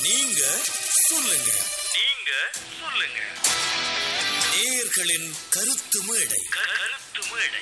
நீங்க சொல்லுங்க நீங்க சொல்லுங்க நேயர்களின் கருத்து மேடை கருத்து மேடை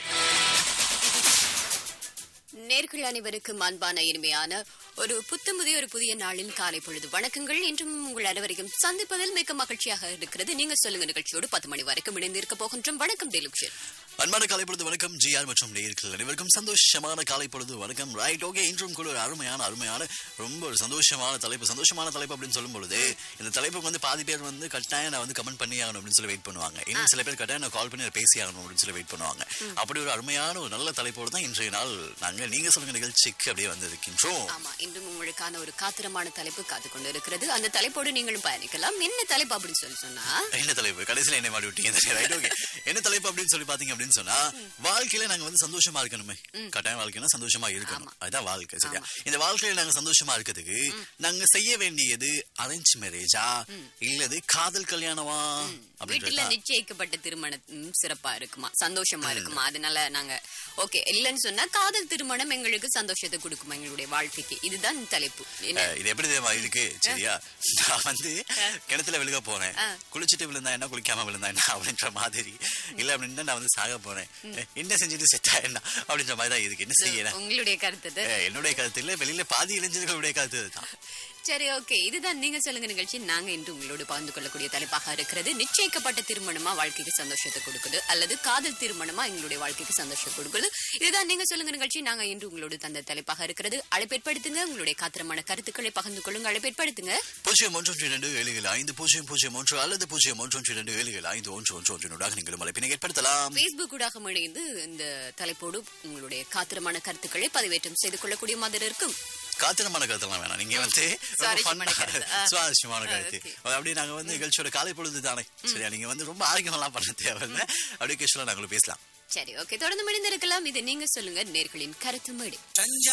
நேர்கள் அனைவருக்கும் அன்பான இனிமையான ஒரு புத்தமுதிய ஒரு புதிய நாளின் காலை பொழுது வணக்கங்கள் இன்றும் உங்கள் அனைவரையும் சந்திப்பதில் மிக மகிழ்ச்சியாக இருக்கிறது நீங்க சொல்லுங்க நிகழ்ச்சியோடு பத்து மணி வரைக்கும் இணைந்திருக்க போகின்றோம் வணக்கம் டெலுக்ஷன் அன்பான காலை பொழுது வணக்கம் ஜிஆர் மற்றும் நேயர்கள் அனைவருக்கும் சந்தோஷமான காலை பொழுது வணக்கம் ரைட் ஓகே இன்றும் கூட ஒரு அருமையான அருமையான ரொம்ப ஒரு சந்தோஷமான தலைப்பு சந்தோஷமான தலைப்பு அப்படின்னு சொல்லும் பொழுது இந்த தலைப்புக்கு வந்து பாதி பேர் வந்து கட்டாயம் நான் வந்து கமெண்ட் பண்ணி ஆகணும் அப்படின்னு சொல்லி வெயிட் பண்ணுவாங்க இன்னும் சில பேர் கட்டாயம் நான் கால் பண்ணி நான் பேசி ஆகணும் அப்படின்னு சொல்லி வெயிட் பண்ணுவாங்க அப்படி ஒரு அருமையான ஒரு நல்ல தலைப்போடு தான் இன்றைய நாள் நாங்க நீங்க சொல்லுங்க நிகழ்ச்சிக்கு அப்படியே வந்திருக்கின்றோம் ஆமா இன்றும் உங்களுக்கான ஒரு காத்திரமான தலைப்பு காத்து கொண்டு இருக்கிறது அந்த தலைப்போடு நீங்களும் பயணிக்கலாம் என்ன தலைப்பு அப்படின்னு சொல்லி சொன்னா என்ன தலைப்பு கடைசியில என்ன மாடி விட்டீங்க ரைட் ஓகே என்ன தலைப்பு அப்படின்னு சொல்லி பாத்தீங்க அப்படின்னு சொன்னா வாழ்க்கையில நாங்க வந்து சந்தோஷமா இருக்கணுமே கட்டாயம் வாழ்க்கைனா சந்தோஷமா இருக்கணும் அதுதான் வாழ்க்கை சரியா இந்த வாழ்க்கையில நாங்க சந்தோஷமா இருக்கிறதுக்கு நாங்க செய்ய வேண்டியது அரேஞ்ச் மேரேஜா இல்லது காதல் கல்யாணமா வீட்டுல அப்படின்றதா நிச்சயிக்கப்பட்ட திருமணம் சிறப்பா இருக்குமா சந்தோஷமா இருக்குமா அதனால நாங்க ஓகே இல்லைன்னு சொன்னா காதல் திருமணம் எங்களுக்கு சந்தோஷத்தை கொடுக்குமா எங்களுடைய வாழ்க்கைக்கு இதுதான் தலைப்பு என்ன அஹ், இது எப்படி தெரியுமா இருக்கு சரியா நான் வந்து கிணத்துல விழுக போனேன் குளிச்சுட்டு விழுந்தா என்ன குளிக்காம விழுந்தா என்ன அப்படின்ற மாதிரி இல்ல அப்படின்னா நான் வந்து சாக போறேன் அஹ், என்ன செஞ்சுட்டு செத்தா என்ன அப்படின்ற மாதிரி தான் இருக்கு என்ன செய்யறேன் உங்களுடைய கருத்து இது. அஹ், என்னுடைய கருத்து இல்ல வெளியில பாதி இளைஞர்களுடைய கருத்து தான் சரி ஓகே இதுதான் நீங்க சொல்லுங்க நிகழ்ச்சி நாங்க இன்று உங்களோடு பகிர்ந்து கொள்ளக்கூடிய தலைப்பாக இருக்கிறது நிச்சயிக்கப்பட்ட திருமணமா வாழ்க்கைக்கு சந்தோஷத்தை கொடுக்குது அல்லது காதல் திருமணமா எங்களுடைய வாழ்க்கைக்கு சந்தோஷம் கொடுக்குது இதுதான் நீங்க சொல்லுங்க நிகழ்ச்சி நாங்க இன்று உங்களோடு தந்த தலைப்பாக இருக்கிறது அழைப்பேற்படுத்துங்க உங்களுடைய காத்திரமான கருத்துக்களை பகிர்ந்து கொள்ளுங்க அழைப்பேற்படுத்துங்க பூஜ்ஜியம் ஒன்று ஒன்று இரண்டு ஏழு ஏழு ஐந்து பூஜ்ஜியம் பூஜ்ஜியம் ஒன்று அல்லது பூஜ்ஜியம் ஒன்று ஒன்று இரண்டு ஏழு ஏழு ஐந்து ஒன்று ஒன்று ஒன்றினூடாக நீங்களும் அழைப்பினை ஏற்படுத்தலாம் பேஸ்புக் ஊடாக இணைந்து இந்த தலைப்போடு உங்களுடைய காத்திரமான கருத்துக்களை பதிவேற்றம் செய்து கொள்ளக்கூடிய மாதிரி இருக்கும் காத்திரமான கருத்துலாம் வேணாம் நீங்க வந்து ரொம்ப சுவாரஸ்யமான fun- கருத்து. ஆ. சுவாரஸ்யமான ஆ, கருத்து okay. அப்படியே நாங்க வந்து நிகழ்ச்சியோட காலை பொழுது தானே சரியா நீங்க வந்து ரொம்ப ஆரோக்கியமெல்லாம் பண்ண தேவையில்லை அப்படியே கேஷுவலா நாங்களும் பேசலாம் சரி ஓகே தொடர்ந்து மணிந்திருக்கலாம் இது நீங்க சொல்லுங்க நேர்களின் கருத்து மேடை தஞ்சா